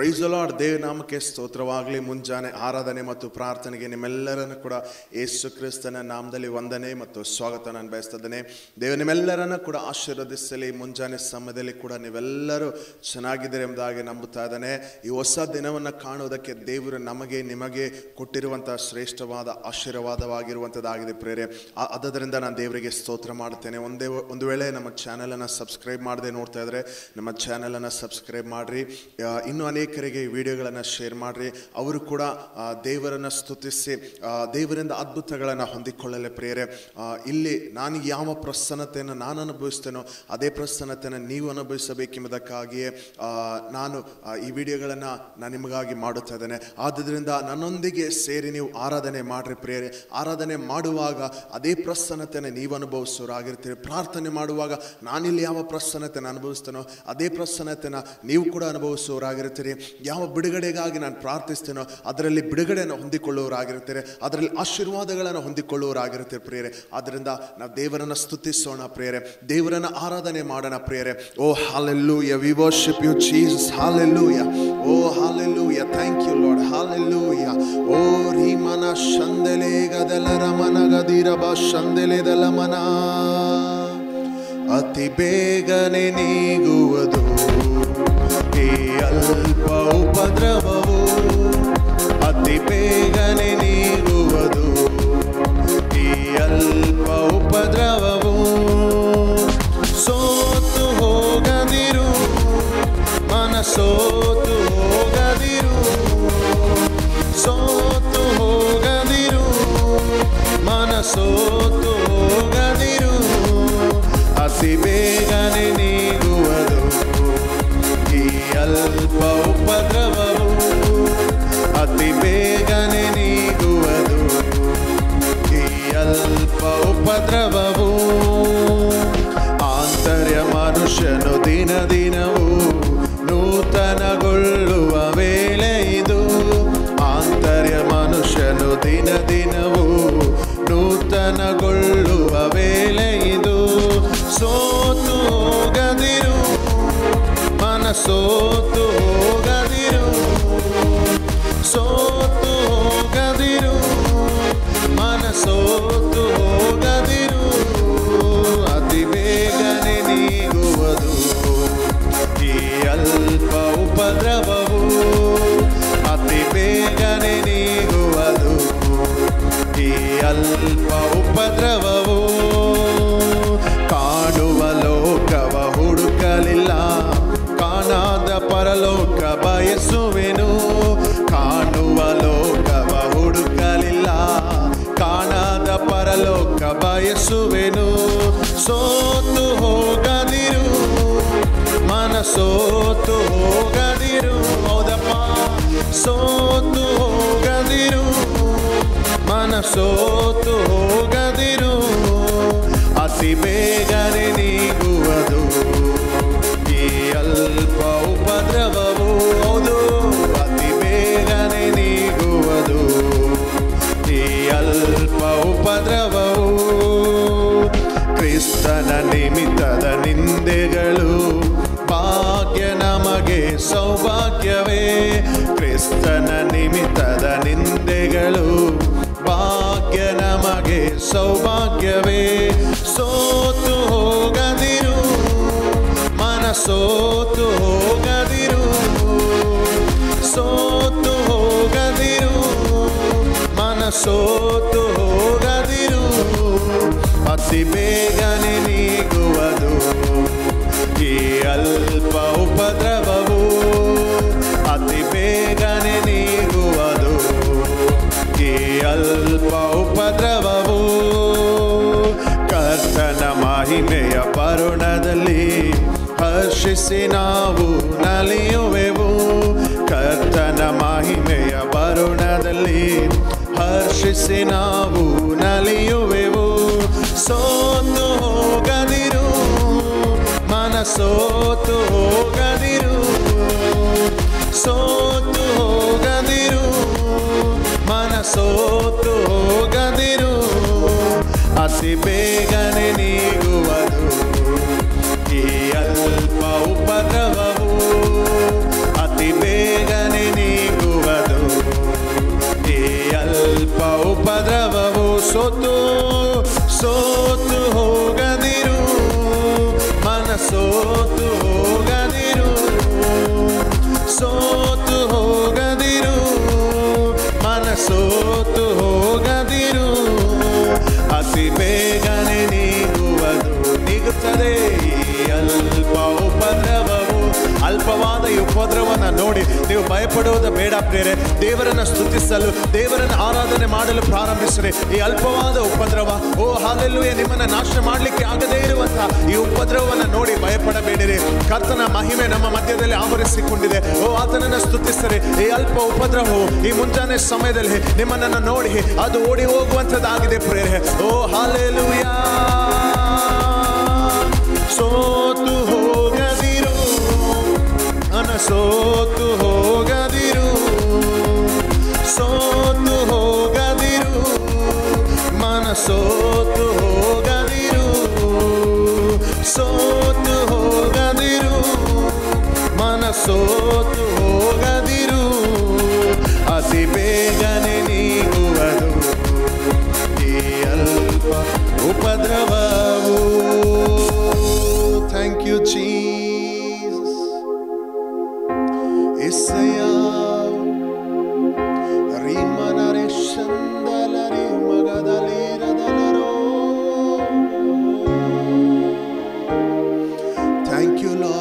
price lord ದೇವ ನಾಮಕ್ಕೆ ಸ್ತೋತ್ರವಾಗಲಿ ಮುಂಜಾನೆ ಆರಾಧನೆ ಮತ್ತು ಪ್ರಾರ್ಥನೆಗೆ ನಿಮ್ಮೆಲ್ಲರನ್ನು ಕೂಡ ಯೇಸು ಕ್ರಿಸ್ತನ ನಾಮದಲ್ಲಿ ವಂದನೆ ಮತ್ತು ಸ್ವಾಗತ ನಾನು ಬಯಸ್ತದ್ದೇನೆ ದೇವ ನಿಮ್ಮೆಲ್ಲರನ್ನು ಕೂಡ ಆಶೀರ್ವದಿಸಲಿ ಮುಂಜಾನೆ ಸಮಯದಲ್ಲಿ ಕೂಡ ನೀವೆಲ್ಲರೂ ಚೆನ್ನಾಗಿದ್ದೀರಿ ಎಂಬುದಾಗಿ ನಂಬುತ್ತಾ ಇದ್ದಾನೆ ಈ ಹೊಸ ದಿನವನ್ನು ಕಾಣುವುದಕ್ಕೆ ದೇವರು ನಮಗೆ ನಿಮಗೆ ಕೊಟ್ಟಿರುವಂತಹ ಶ್ರೇಷ್ಠವಾದ ಆಶೀರ್ವಾದವಾಗಿರುವಂಥದ್ದಾಗಿದೆ ಪ್ರೇರೆ ಆ- ಆದ್ದರಿಂದ ನಾನು ದೇವರಿಗೆ ಸ್ತೋತ್ರ ಮಾಡುತ್ತೇನೆ ಒಂದೇ ಒಂದು ವೇಳೆ ನಮ್ಮ ಚಾನಲನ್ನು ಸಬ್ಸ್ಕ್ರೈಬ್ ಮಾಡದೆ ನೋಡ್ತಾ ಇದ್ರೆ ನಮ್ಮ ಚಾನಲನ್ನು ಸಬ್ಸ್ಕ್ರೈಬ್ ಮಾಡಿರಿ ಇನ್ನೂ ಅನೇಕರಿಗೆ ಈ ವಿಡಿಯೋಗಳನ್ನು ಶೇರ್ ಮಾಡಿರಿ ಅವರು ಕೂಡ ಆ, ದೇವರನ್ನು ಸ್ತುತಿಸಿ ಆ, ದೇವರಿಂದ ಅದ್ಭುತಗಳನ್ನು ಹೊಂದಿಕೊಳ್ಳಲೆ ಪ್ರೇರೆ ಆ, ಇಲ್ಲಿ ನಾನು ಯಾವ ಪ್ರಸನ್ನತೆಯನ್ನು ನಾನು ಅನುಭವಿಸ್ತೇನೋ ಅದೇ ಪ್ರಸನ್ನತೆಯನ್ನು ನೀವು ಅನುಭವಿಸಬೇಕೆಂಬುದಕ್ಕಾಗಿಯೇ ಆ, ನಾನು ಆ, ಈ ವಿಡಿಯೋಗಳನ್ನು ನಾನು ನಿಮಗಾಗಿ ಮಾಡುತ್ತಾ ಇದ್ದೇನೆ ಆದ್ದರಿಂದ ನನ್ನೊಂದಿಗೆ ಸೇರಿ ನೀವು ಆರಾಧನೆ ಮಾಡ್ರಿ ಪ್ರೇರೆ ಆರಾಧನೆ ಮಾಡುವಾಗ ಅದೇ ಪ್ರಸನ್ನತೆಯನ್ನು ನೀವು ಅನುಭವಿಸೋರಾಗಿರ್ತೀರಿ ಪ್ರಾರ್ಥನೆ ಮಾಡುವಾಗ ನಾನಿಲ್ಲಿ ಯಾವ ಪ್ರಸನ್ನತೆಯನ್ನು ಅನುಭವಿಸ್ತೇನೋ ಅದೇ ಪ್ರಸನ್ನತೆನ ನೀವು ಕೂಡ ಅನುಭವಿಸುವವರಾಗಿರ್ತೀರಿ ಯಾವ ಬಿಡುಗಡೆಗಾಗಿ ನಾನು ಪ್ರಾರ್ಥಿಸ್ತೇನೋ ಅದರಲ್ಲಿ ಬಿಡುಗಡೆಯನ್ನು ಹೊಂದಿಕೊಳ್ಳುವವರಾಗಿರ್ತೀರಿ ಅದರಲ್ಲಿ ಆಶೀರ್ವಾದಗಳನ್ನು ಹೊಂದಿಕೊಳ್ಳುವವರಾಗಿರ್ತೀರಿ ಪ್ರಿಯರೇ ಆದ್ದರಿಂದ ನಾವು ದೇವರನ್ನು ಸ್ತುತಿಸೋಣ ಪ್ರಿಯರೇ ದೇವರನ್ನ ಆರಾಧನೆ ಮಾಡೋಣ ಪ್ರಿಯರೇ oh hallelujah we worship you Jesus hallelujah oh hallelujah thank you Lord hallelujah oh ರೀಮನ ಶಂದೆಲೆ ಗದಲ ರಮನ ಗದಿರಬ ಶಂದೆಲೆದಲ ಮನ ಅತಿ ಬೇಗನೆ ನೀಗುವುದು ಈ ಅಲ್ಪ ಉಪದ್ರವವು ಅತಿ ಬೇಗನೆ ನೀಗುವುದು ಈ ಅಲ್ಪ ಉಪದ್ರವವು ಸೋತು ಹೋಗದಿರು ಮನಸೋತು ಹೋಗದಿರು ಸೋತು ಹೋಗದಿರು ಮನಸೋತು ಹೋಗದಿರು ಅತಿ ಬೇಗನೆ ನೀಗುವುದು ಈ ಅಲ್ಪ ಉಪದ್ರವವು ಅತಿ ಬೇಗನೆ ನೀಗುವುದು ಈ ಅಲ್ಪ ಉಪದ್ರವವು ಆಂತರ್ಯ ಮನುಷ್ಯನು ದಿನ ದಿನವೂ ನೂತನಗೊಳ್ಳುವ ವೇಳೆ ಇದು ಆಂತರ್ಯ ಮನುಷ್ಯನು ದಿನ ದಿನವೂ ನೂತನಗೊಳ್ಳುವ ವೇಳೆ ಇದು ಸೋತು ಹೋಗದಿರು ಮನಸೋತು ಹೋಗದಿರು ಸೋತು ಹೋಗದಿರು ಮನಸೋತು ಹೋಗದಿರು ಅತಿ ಬೇಗನೆ ನೀಗುವುದು ಈ ಅಲ್ಪ ಉಪದ್ರವವು ಅತಿ ಬೇಗನೆ ನೀಗುವುದು ಈ ಅಲ್ಪ ಉಪದ್ರವವು ಕಾಣುವ ಲೋಕವ ಹುಡುಕಲಿಲ್ಲ ಕಾಣಾದ ಪರಲೋಕ ಬಯಸುವೆನು ಕಾಣುವ ಲೋಕವ ಹುಡುಕಲಿಲ್ಲ ಕಾಣಾದ ಪರಲೋಕ ಬಯಸುವೆನು ಸೋತು ಹೋಗದಿರು ಮನಸೋತು ಹೋಗದಿರು ಹೌದಪ್ಪ ಸೋತು ಹೋಗದಿರು ಮನಸೋತು ಹೋಗದಿರು ಅತಿ ಬೇಗನೆ ನೀಗುವುದು ಈ ಅಲ್ಪ ಉಪದ್ರವವು ಹೌದು ಅತಿ ಬೇಗನೆ ನೀಗುವುದು ಈ ಅಲ್ಪ ಉಪದ್ರವವು ಕ್ರಿಸ್ತನ ನಿಮಿತ್ತದ ನಿಂದೆಗಳು ಭಾಗ್ಯ ನಮಗೆ ಸೌಭಾಗ್ಯವೇ ಕ್ರಿಸ್ತನ ನಿಮಿತ್ತದ ನಿಂದೆಗಳು ಭಾಗ್ಯ ನಮಗೆ ಸೌಭಾಗ್ಯವೇ ಸೋತು ಹೋಗದಿರು ಮನಸೋತು ಹೋಗದಿರು ಸೋತು ಹೋಗದಿರು ಮನಸೋತು ಹೋಗದಿರು ಅತಿ ಬೇಗನೆ ನೀಗುವುದು ಈ ಅಲ್ಪ ಉಪದ್ರವವು ಅತಿ ಬೇಗನೆ ನೀಗುವುದು ಈ ಅಲ್ಪ ಉಪದ್ರವವು ಕರ್ತನ ಮಹಿಮೆಯ ಪರುಣದಲ್ಲಿ ಹರ್ಷಿಸಿ ನಾವು ನಲಿಯುವೆವು ಕರ್ತನ ಮಹಿಮೆಯ ಬರುಣದಲ್ಲಿ ಹರ್ಷಿಸಿ ನಾವು ನಲಿಯುವೆವು ಸೋತು ಹೋಗದಿರು ಮನಸೋತು ಹೋಗದಿರು ಸೋತು ಹೋಗದಿರು ಮನಸೋತು ಹೋಗದಿರು ಅತಿ ಬೇಗನೆ ನೀಗುವುದು ಈ ಅಲ್ಪ ಉಪದ್ರವವು ಅತಿ ಬೇಗ ನೋಡಿ ನೀವು ಭಯಪಡುವುದು ಬೇಡ ಪ್ರೇರೆ ದೇವರನ್ನ ಸ್ತುತಿಸಲು ದೇವರನ್ನ ಆರಾಧನೆ ಮಾಡಲು ಪ್ರಾರಂಭಿಸಿರಿ ಈ ಅಲ್ಪವಾದ ಉಪದ್ರವ ಓ ಹಾಲೆಲ್ಲೂ ನಿಮ್ಮನ್ನ ನಾಶ ಮಾಡಲಿಕ್ಕೆ ಆಗದೇ ಇರುವಂತಹ ಈ ಉಪದ್ರವವನ್ನು ನೋಡಿ ಭಯಪಡಬೇಡಿರಿ ಕರ್ತನ ಮಹಿಮೆ ನಮ್ಮ ಮಧ್ಯದಲ್ಲಿ ಆವರಿಸಿಕೊಂಡಿದೆ ಓ ಆತನನ್ನ ಸ್ತುತಿಸರಿ ಈ ಅಲ್ಪ ಉಪದ್ರವವು ಈ ಮುಂಜಾನೆ ಸಮಯದಲ್ಲಿ ನಿಮ್ಮನ್ನ ನೋಡಿ ಅದು ಓಡಿ ಹೋಗುವಂಥದ್ದಾಗಿದೆ ಪ್ರೇರೆ ಓ ಹಾಲೆಲೂಯಾ ಸೋತು ಹೋಗದಿರು ಅನ ಸೋತು ಹೋಗದಿರು ಸೋತು ಹೋಗದಿರು ಮನ ಸೋತು ಹೋಗದಿರು ಸೋತು ಹೋಗದಿರು ಮನ ಸೋತು ಹೋಗದಿರು ಅತಿ ಬೇಗನೆ ನೀಗುವುದು ಈ ಅಲ್ಪ ಉಪದ್ರವವು ಥ್ಯಾಂಕ್ ಯು ಜೀಸಸ್ ಎಸ್ಸಯ್ಯ ರೀಮನರೆ ಶಂದಲರಿ ಮಗದಲಿರದಲರೋ ಥ್ಯಾಂಕ್ ಯು ಲಾ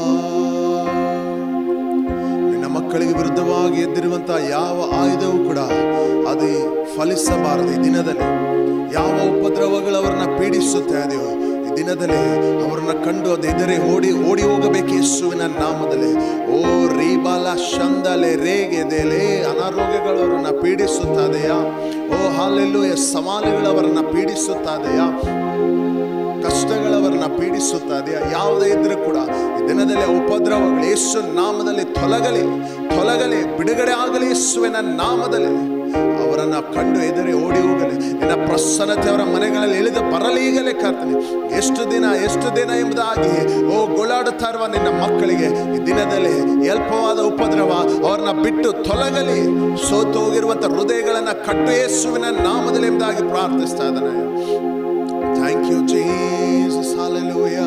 ನಿನ್ನ ಮಕ್ಕಳಿಗೆ ವಿರುದ್ಧವಾಗಿ ಎದ್ದಿರುವಂತಹ ಯಾವ ಆಯುಧವೂ ಕೂಡ ಅದು ಫಲಿಸಬಾರದು ಈ ದಿನದಲ್ಲಿ ಯಾವ ಉಪದ್ರವಗಳು ಅವರನ್ನ ಪೀಡಿಸುತ್ತೆ ಅದೆಯೋ ಈ ದಿನದಲ್ಲಿ ಅವರನ್ನ ಕಂಡು ಅದು ಎದುರೇ ಓಡಿ ಓಡಿ ಹೋಗಬೇಕು ಯೇಸುವಿನ ನಾಮದಲ್ಲಿ ಓ ರೀಬಾಲ ಶಂದಲೆ ರೇಗೆದೆಲೆ ಅನಾರೋಗ್ಯಗಳು ಅವರನ್ನ ಪೀಡಿಸುತ್ತದೆಯಾ ಓ ಹಾಲೆಲ್ಲೂ ಸವಾಲುಗಳು ಅವರನ್ನ ಪೀಡಿಸುತ್ತದೆಯಾ ಕಷ್ಟಗಳವರನ್ನ ಪೀಡಿಸುತ್ತದೆ ಯಾವುದೇ ಇದ್ರೂ ಕೂಡ ಈ ದಿನದಲ್ಲಿ ಆ ಉಪದ್ರವಗಳು ಯೇಸು ನಾಮದಲ್ಲಿ ತೊಲಗಲಿ ತೊಲಗಲಿ ಬಿಡುಗಡೆ ಆಗಲಿ ಯೇಸುವಿನ ನಾಮದಲ್ಲಿ ಅವರನ್ನ ಕಂಡು ಎದುರಿ ಓಡಿ ಹೋಗಲಿ ನಿನ್ನ ಪ್ರಸನ್ನತೆ ಅವರ ಮನೆಗಳಲ್ಲಿ ಇಳಿದು ಬರಲಿ ಈಗಲೇ ಕರ್ತನೆ ಎಷ್ಟು ದಿನ ಎಷ್ಟು ದಿನ ಎಂಬುದಾಗಿ ಓ ಗೋಳಾಡುತ್ತಾ ಇರುವ ನಿನ್ನ ಮಕ್ಕಳಿಗೆ ಈ ದಿನದಲ್ಲಿ ಅಲ್ಪವಾದ ಉಪದ್ರವ ಅವ್ರನ್ನ ಬಿಟ್ಟು ತೊಲಗಲಿ ಸೋತು ಹೋಗಿರುವಂತ ಹೃದಯಗಳನ್ನ ಕಟ್ಟು ಯೇಸುವಿನ ನಾಮದಲ್ಲಿ ಎಂಬುದಾಗಿ ಪ್ರಾರ್ಥಿಸ್ತಾ ಇದ್ದಾನೆ ಥ್ಯಾಂಕ್ ಯು ಜೀಸಸ್ ಹಾಲೆಲೂಯಾ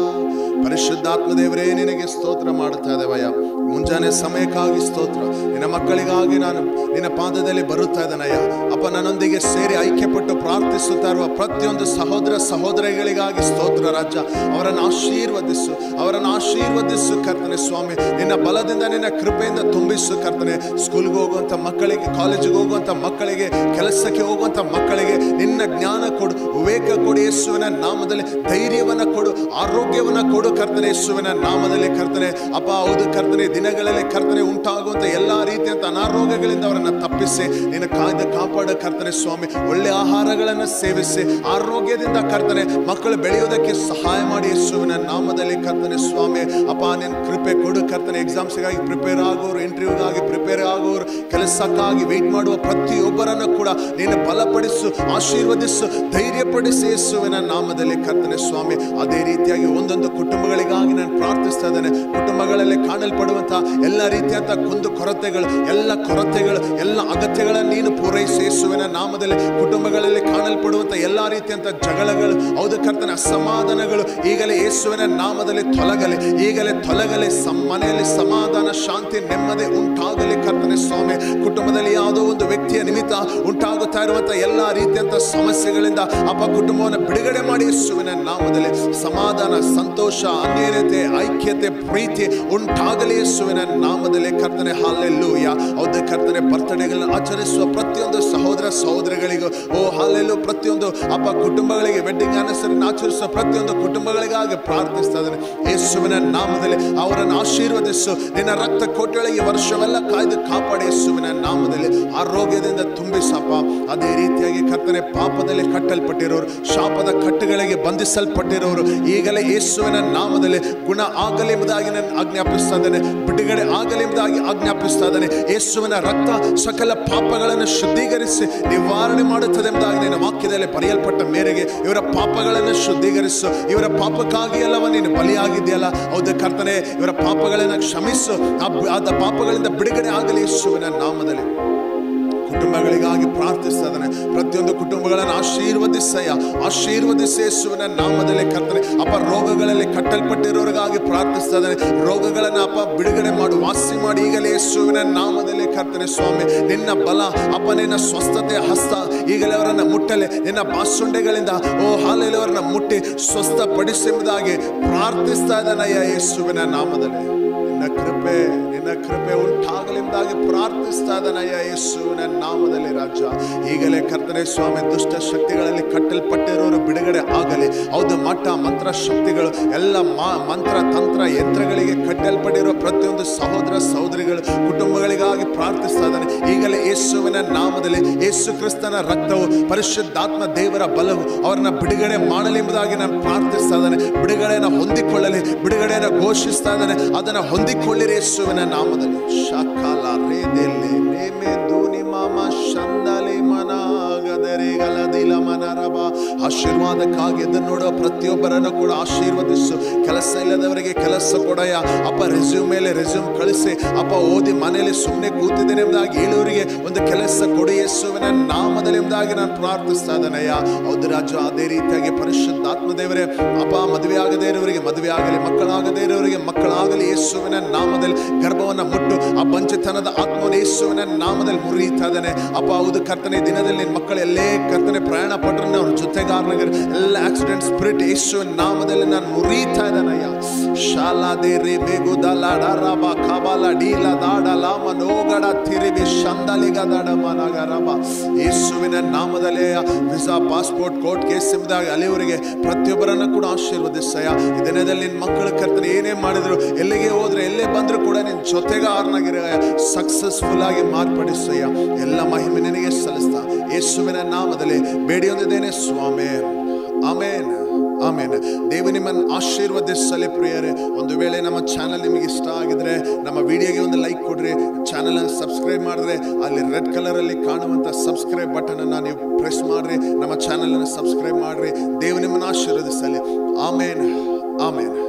ಪರಿಶುದ್ಧಾತ್ಮ ದೇವರೇ ನಿನಗೆ ಸ್ತೋತ್ರ ಮಾಡುತ್ತಾ ಇದ್ದೇವಯ್ಯ ಮುಂಜಾನೆ ಸಮಯಕ್ಕಾಗಿ ಸ್ತೋತ್ರ ನಿನ್ನ ಮಕ್ಕಳಿಗಾಗಿ ನಾನು ನಿನ್ನ ಪಾದದಲ್ಲಿ ಬರುತ್ತಾ ಇದ್ದಾನಯ್ಯ ಅಪ್ಪ ನನ್ನೊಂದಿಗೆ ಸೇರಿ ಐಕ್ಯಪಟ್ಟು ಪ್ರಾರ್ಥಿಸುತ್ತಾ ಇರುವ ಪ್ರತಿಯೊಂದು ಸಹೋದರ ಸಹೋದರಿಗಳಿಗಾಗಿ ಸ್ತೋತ್ರ ರಾಜ ಅವರನ್ನು ಆಶೀರ್ವದಿಸು ಅವರನ್ನು ಆಶೀರ್ವದಿಸು ಕರ್ತನೆ ಸ್ವಾಮಿ ನಿನ್ನ ಬಲದಿಂದ ನಿನ್ನ ಕೃಪೆಯಿಂದ ತುಂಬಿಸು ಕರ್ತನೆ ಸ್ಕೂಲ್ಗೆ ಹೋಗುವಂಥ ಮಕ್ಕಳಿಗೆ ಕಾಲೇಜಿಗೆ ಹೋಗುವಂಥ ಮಕ್ಕಳಿಗೆ ಕೆಲಸಕ್ಕೆ ಹೋಗುವಂಥ ಮಕ್ಕಳಿಗೆ ನಿನ್ನ ಜ್ಞಾನ ಕೊಡು ವಿವೇಕ ಕೊಡು ಯೇಸುವಿನ ನಾಮದಲ್ಲಿ ಧೈರ್ಯವನ್ನ ಕೊಡು ಆರೋಗ್ಯವನ್ನ ಕೊಡು ಕರ್ತನೆ ಯೇಸುವಿನ ನಾಮದಲ್ಲಿ ಕರ್ತನೆ ಅಪ್ಪ ಹೌದು ಕರ್ತನೆ ದಿನಗಳಲ್ಲಿ ಕರ್ತನೆ ಉಂಟಾಗುವಂತ ಎಲ್ಲಾ ರೀತಿಯಂತ ಅನಾರೋಗ್ಯಗಳಿಂದ ಅವರನ್ನ ತಪ್ಪಿಸಿ ನಿನ್ನ ಕಾಯ್ದೆ ಕಾಪಾಡ ಕರ್ತನೆ ಸ್ವಾಮಿ ಒಳ್ಳೆ ಆಹಾರಗಳನ್ನು ಸೇವಿಸಿ ಆರೋಗ್ಯದಿಂದ ಕರ್ತನೆ ಮಕ್ಕಳು ಬೆಳೆಯುವುದಕ್ಕೆ ಸಹಾಯ ಮಾಡಿ ಯೇಸುವಿನ ನಾಮದಲ್ಲಿ ಕರ್ತನೆ ಸ್ವಾಮಿ ಅಪ್ಪ ನಿನ್ನ ಕೃಪೆ ಕೊಡು ಕರ್ತನೆ ಎಕ್ಸಾಮ್ಸ್ಗಾಗಿ ಪ್ರಿಪೇರ್ ಆಗೋರು ಇಂಟರ್ವ್ಯೂಗಾಗಿ ಪ್ರಿಪೇರ್ ಆಗೋರು ಕೆಲಸಕ್ಕಾಗಿ ವೆಯ್ಟ್ ಮಾಡುವ ಪ್ರತಿಯೊಬ್ಬರನ್ನು ಕೂಡ ನೀನು ಬಲಪಡಿಸು ಆಶೀರ್ವದಿಸು ಧೈರ್ಯಪಡಿಸಿ ಯೇಸುವಿನ ನಾಮದಲ್ಲಿ ಕರ್ತನೆ ಸ್ವಾಮಿ ಅದೇ ರೀತಿಯಾಗಿ ಒಂದೊಂದು ಕುಟುಂಬಗಳಿಗಾಗಿ ನಾನು ಪ್ರಾರ್ಥಿಸ್ತಾ ಇದ್ದೇನೆ ಕುಟುಂಬಗಳಲ್ಲಿ ಕಾಣಲ್ಪಡುವಂತಹ ಎಲ್ಲ ರೀತಿಯಂತ ಕುಂದು ಕೊರತೆಗಳು ಎಲ್ಲ ಕೊರತೆಗಳು ಎಲ್ಲ ಅಗತ್ಯಗಳನ್ನು ನೀನು ಪೂರೈಸಿ ಯೇಸುವಿನ ನಾಮದಲ್ಲಿ ಕುಟುಂಬಗಳಲ್ಲಿ ಕಾಣಲ್ಪಡುವಂತ ಎಲ್ಲ ರೀತಿಯಂತ ಜಗಳಗಳು ಹೌದು ಕರ್ತನ ಅಸಮಾಧಾನಗಳು ಈಗಲೇ ಯೇಸುವಿನ ನಾಮದಲ್ಲಿ ತೊಲಗಲಿ ಈಗಲೇ ತೊಲಗಲಿ ಸಮ್ ಮನೆಯಲ್ಲಿ ಸಮಾಧಾನ ಶಾಂತಿ ನೆಮ್ಮದಿ ಉಂಟಾಗಲಿ ಕರ್ತನೆ ಸ್ವಾಮಿ ಕುಟುಂಬದಲ್ಲಿ ಯಾವುದೋ ಒಂದು ವ್ಯಕ್ತಿಯ ನಿಮಿತ್ತ ಉಂಟಾಗುತ್ತಾ ಇರುವಂತ ಎಲ್ಲ ರೀತಿಯಂತ ಸಮಸ್ಯೆಗಳಿಂದ ಅಪ್ಪ ಕುಟುಂಬವನ್ನು ಬಿಡುಗಡೆ ಮಾಡಿ ಯೇಸುವಿನ ನಾಮದಲ್ಲಿ ಸಮಾಧಾನ ಸಂತೋಷ ಅನ್ಯತೆ ಐಕ್ಯತೆ ಪ್ರೀತಿ ಉಂಟಾಗಲಿ ಯೇಸುವಿನ ನಾಮದಲ್ಲಿ ಕರ್ತನೆ ಹಾಲೆಲ್ಲೂಯ ಹೌದು ಕರ್ತನೆ ಬರ್ತಡೆಗಳನ್ನು ಆಚರಿಸುವ ಪ್ರತಿಯೊಂದು ಸಹೋದರ ಸಹೋದರಿಗಳಿಗೂ ಓ ಹಾಲೆಲ್ಲೂ ಪ್ರತಿಯೊಂದು ಅಪ್ಪ ಕುಟುಂಬಗಳಿಗೆ ವೆಡ್ಡಿಂಗ್ ಆನಿವರ್ಸರಿ ಆಚರಿಸುವ ಪ್ರತಿಯೊಂದು ಕುಟುಂಬಗಳಿಗಾಗಿ ಪ್ರಾರ್ಥಿಸ್ತಾ ಇದ್ದಾನೆ ಯೇಸುವಿನ ನಾಮದಲ್ಲಿ ಅವರನ್ನು ಆಶೀರ್ವದಿಸು ನಿನ್ನ ರಕ್ತ ಕೋಟೆಗಳಿಗೆ ವರ್ಷವೆಲ್ಲ ಕಾಯ್ದು ಕಾಪಾಡಿ ಯೇಸುವಿನ ನಾಮದಲ್ಲಿ ಆರೋಗ್ಯದಿಂದ ತುಂಬಿಸಪ್ಪ ಅದೇ ರೀತಿಯಾಗಿ ಕರ್ತನೆ ಪಾಪದಲ್ಲಿ ಕಟ್ಟಲ್ಪಟ್ಟಿರೋರು ಶಾಪದ ಕಟ್ಟುಗಳಿಗೆ ಬಂಧಿಸಲ್ಪಟ್ಟಿರೋರು ಈಗಲೇ ಯೇಸುವಿನ ನಾಮದಲ್ಲಿ ಗುಣ ಆಗಲಿ ಎಂಬುದಾಗಿ ನಾನು ಆಜ್ಞಾಪಿಸ್ತಾ ಇದ್ದೇನೆ ಬಿಡುಗಡೆ ಆಗಲಿ ಎಂಬುದಾಗಿ ಆಜ್ಞಾಪಿಸ್ತಾ ಇದ್ದೇನೆ ಯೇಸುವಿನ ರಕ್ತ ಸಕಲ ಪಾಪಗಳನ್ನು ಶುದ್ಧೀಕರಿಸಿ ನಿವಾರಣೆ ಮಾಡುತ್ತದೆ ಎಂಬುದಾಗಿ ನಿನ್ನ ವಾಕ್ಯದಲ್ಲಿ ಬರೆಯಲ್ಪಟ್ಟ ಮೇರೆಗೆ ಇವರ ಪಾಪಗಳನ್ನು ಶುದ್ಧೀಕರಿಸು ಇವರ ಪಾಪಕ್ಕಾಗಿ ಅಲ್ಲವ ನೀನು ಬಲಿಯಾಗಿದೆಯಲ್ಲ ಹೌದು ಕರ್ತನೆ ಇವರ ಪಾಪಗಳನ್ನು ಕ್ಷಮಿಸು ಆ ಬ- ಆದ ಪಾಪಗಳಿಂದ ಬಿಡುಗಡೆ ಆಗಲಿ ಯೇಸುವಿನ ನಾಮದಲ್ಲಿ ಕುಟುಂಬಗಳಿಗಾಗಿ ಪ್ರಾರ್ಥಿಸ್ತಾ ಇದ್ದಾನೆ ಪ್ರತಿಯೊಂದು ಕುಟುಂಬಗಳನ್ನು ಆಶೀರ್ವದಿಸಯ್ಯ ಆಶೀರ್ವದಿಸಿ ಯೇಸುವಿನ ನಾಮದಲ್ಲಿ ಕರ್ತನೆ ಅಪ್ಪ ರೋಗಗಳಲ್ಲಿ ಕಟ್ಟಲ್ಪಟ್ಟಿರೋರಿಗಾಗಿ ಪ್ರಾರ್ಥಿಸ್ತಾ ಇದ್ದಾನೆ ರೋಗಗಳನ್ನು ಅಪ್ಪ ಬಿಡುಗಡೆ ಮಾಡು ವಾಸಿ ಮಾಡಿ ಈಗಲೇ ಯೇಸುವಿನ ನಾಮದಲ್ಲಿ ಕರ್ತನೆ ಸ್ವಾಮಿ ನಿನ್ನ ಬಲ ಅಪ್ಪ ನಿನ್ನ ಸ್ವಸ್ಥತೆ ಹಸ್ತ ಈಗಲೇ ಅವರನ್ನ ಮುಟ್ಟಲೆ ನಿನ್ನ ಬಾಸುಂಡೆಗಳಿಂದ ಓ ಹಾಲೆಯಲ್ಲಿ ಅವರನ್ನ ಮುಟ್ಟಿ ಸ್ವಸ್ಥಪಡಿಸುವುದಾಗಿ ಪ್ರಾರ್ಥಿಸ್ತಾ ಇದ್ದಾನಯ್ಯ ಯೇಸುವಿನ ನಾಮದಲ್ಲಿ ನಿನ್ನ ಕೃಪೆ ನಿನ್ನ ಕೃಪೆ ಉಂಟಾಗಲೆಂದಾಗಿ ಪ್ರಾರ್ಥಿಸ್ತಾ ಇದ್ದಾನಯ್ಯ ಯೇಸುವಿನ ನಾಮದಲ್ಲಿ ರಾಜ ಈಗಲೇ ಕರ್ತನೆ ಸ್ವಾಮಿ ದುಷ್ಟ ಶಕ್ತಿಗಳಲ್ಲಿ ಕಟ್ಟಲ್ಪಟ್ಟಿರೋರು ಬಿಡುಗಡೆ ಆಗಲಿ ಹೌದು ಮಠ ಮಂತ್ರ ಶಕ್ತಿಗಳು ಎಲ್ಲ ಮಾ ಮಂತ್ರ ತಂತ್ರ ಯಂತ್ರಗಳಿಗೆ ಕಟ್ಟಲ್ಪಟ್ಟಿರೋ ಪ್ರತಿಯೊಂದು ಸಹೋದರ ಸಹೋದರಿಗಳು ಕುಟುಂಬಗಳಿಗಾಗಿ ಪ್ರಾರ್ಥಿಸ್ತಾ ಇದ್ದಾನೆ ಈಗಲೇ ಯೇಸುವಿನ ನಾಮದಲ್ಲಿ ಯೇಸು ಕ್ರಿಸ್ತನ ರಕ್ತವು ಪರಿಶುದ್ಧಾತ್ಮ ದೇವರ ಬಲವು ಅವರನ್ನ ಬಿಡುಗಡೆ ಮಾಡಲಿ ಎಂಬುದಾಗಿ ನಾನು ಪ್ರಾರ್ಥಿಸ್ತಾ ಇದ್ದಾನೆ ಬಿಡುಗಡೆಯನ್ನು ಹೊಂದಿಕೊಳ್ಳಲಿ ಬಿಡುಗಡೆಯನ್ನು ಘೋಷಿಸ್ತಾ ಇದ್ದಾನೆ ಅದನ್ನು ಹೊಂದಿಕೊಳ್ಳಿರಿ ಯೇಸುವಿನ ನಾಮದಲ್ಲಿ ಶಾಕಾಲ ರೇದೆಲ್ಲಿ ನೇಮೆ ದೂನಿ ಮಾಮ ಶಂದಲಿ ಮನಾಗದರೆ ಗಲದಿಲ ಮನರಬ ಆಶೀರ್ವಾದಕ್ಕಾಗಿ ಎದ್ದು ನೋಡುವ ಪ್ರತಿಯೊಬ್ಬರನ್ನು ಕೂಡ ಆಶೀರ್ವದಿಸು ಕೆಲಸ ಇಲ್ಲದವರಿಗೆ ಕೆಲಸ ಕೊಡಯ್ಯ ಅಪ್ಪ ರೆಸ್ಯೂಮ್ ಮೇಲೆ ರೆಸ್ಯೂಮ್ ಕಳಿಸಿ ಅಪ್ಪ ಓದಿ ಮನೆಯಲ್ಲಿ ಸುಮ್ಮನೆ ಕೂತಿದ್ದೇನೆ ಎಂಬುದಾಗಿ ಹೇಳುವರಿಗೆ ಒಂದು ಕೆಲಸ ಕೊಡಿ ಯೇಸುವಿನ ನಾಮದಲ್ಲಿ ಎಂಬುದಾಗಿ ನಾನು ಪ್ರಾರ್ಥಿಸ್ತಾ ಇದ್ದೇನಯ್ಯ ಹೌದು ರಾಜ ಅದೇ ರೀತಿಯಾಗಿ ಪರಿಶುದ್ಧಾತ್ಮ ದೇವರೇ ಅಪ್ಪ ಮದುವೆ ಆಗದೇ ಇರೋರಿಗೆ ಮದುವೆ ಆಗಲಿ ಮಕ್ಕಳಾಗದೇ ಇರೋರಿಗೆ ಮಕ್ಕಳಾಗಲಿ ಯೇಸುವಿನ ನಾಮದಲ್ಲಿ ಗರ್ಭವನ್ನ ಮುಟ್ಟು ಆ ಬಂಚತನದ ಆತ್ಮವನ್ನು ಯೇಸುವಿನ ನಾಮದಲ್ಲಿ ಮುರಿಯುತ್ತಾ ಇದ್ದಾನೆ ಅಪ್ಪ ಹೌದು ಕರ್ತನೆ ದಿನದಲ್ಲಿ ನಿನ್ನ ಮಕ್ಕಳು ಎಲ್ಲೇ ಕರ್ತನೆ ಪ್ರಯಾಣ ಪಟ್ಟರೆ ಅವ್ರ ಜೊತೆಗಾರನಿಗೆ ಎಲ್ಲ ಆಕ್ಸಿಡೆಂಟ್ ಸ್ಪಿರಿಟ್ ಯೇಸುವಿನ ನಾಮದಲ್ಲಿ ನಾನು ಮುರಿಯುತ್ತಾ ಇದ್ದಾನಯ್ಯ ಶಾಲಾ ದೇರಿ ಬೇಗುದಲ ಡರಬ ಕಬಲ ಡೀಲ ದಾಡ ಲಾಮ ನೋಗಡ ತಿರಿಬಿ ಶಂದಲಿಗ ದಡ ಮನಗರಬ ಯೇಸುವಿನ ನಾಮದಲ್ಲಿ ವಿಸಾ ಪಾಸ್ಪೋರ್ಟ್ ಕೋರ್ಟ್ ಕೇಸ್ ಎಂಬುದಾಗಿ ಅಲ್ಲಿವರೆಗೆ ಪ್ರತಿಯೊಬ್ಬರನ್ನು ಕೂಡ ಆಶೀರ್ವದಿಸಯ್ಯ ಈ ದಿನದಲ್ಲಿ ನಿನ್ನ ಮಕ್ಕಳು ಕರ್ತನೆ ಏನೇ ಮಾಡಿದ್ರು ಎಲ್ಲಿಗೆ ಹೋದ್ರೆ ಎಲ್ಲೇ ಬಂದ್ರು ಕೂಡ ನಿನ್ನ ಜೊತೆಗಾರನಾಗಿರ ಸಕ್ಸಸ್ಫುಲ್ ಆಗಿ ಮಾರ್ಪಡಿಸಯ್ಯ ಎಲ್ಲ ಮಹಿಮೆ ನಿನಗೆ ಸಲ್ಲಿಸ್ತಾ ಯೇಸುವಿನ ನಾಮದಲ್ಲಿ ಬೇಡಿಯೊಂದಿದ್ದೇನೆ ಸ್ವಾಮಿ ಆಮೇನ್ ಆಮೇನ್ ದೇವ ನಿಮ್ಮನ್ನು ಆಶೀರ್ವದಿಸಲಿ ಪ್ರಿಯರೇ ಒಂದು ವೇಳೆ ನಮ್ಮ ಚಾನಲ್ ನಿಮಗೆ ಇಷ್ಟ ಆಗಿದ್ರೆ ನಮ್ಮ ವಿಡಿಯೋಗೆ ಒಂದು ಲೈಕ್ ಕೊಡ್ರಿ ಚಾನಲ್ ಸಬ್ಸ್ಕ್ರೈಬ್ ಮಾಡಿದ್ರೆ ಅಲ್ಲಿ ರೆಡ್ ಕಲರ್ ಅಲ್ಲಿ ಕಾಣುವಂತ ಸಬ್ಸ್ಕ್ರೈಬ್ ಬಟನ್ ಅನ್ನ ನೀವು ಪ್ರೆಸ್ ಮಾಡ್ರಿ ನಮ್ಮ ಚಾನಲ್ ಅನ್ನು ಸಬ್ಸ್ಕ್ರೈಬ್ ಮಾಡ್ರಿ ದೇವ ನಿಮ್ಮನ್ನು ಆಶೀರ್ವದಿಸಲಿ ಆಮೇನ್ ಆಮೇನ್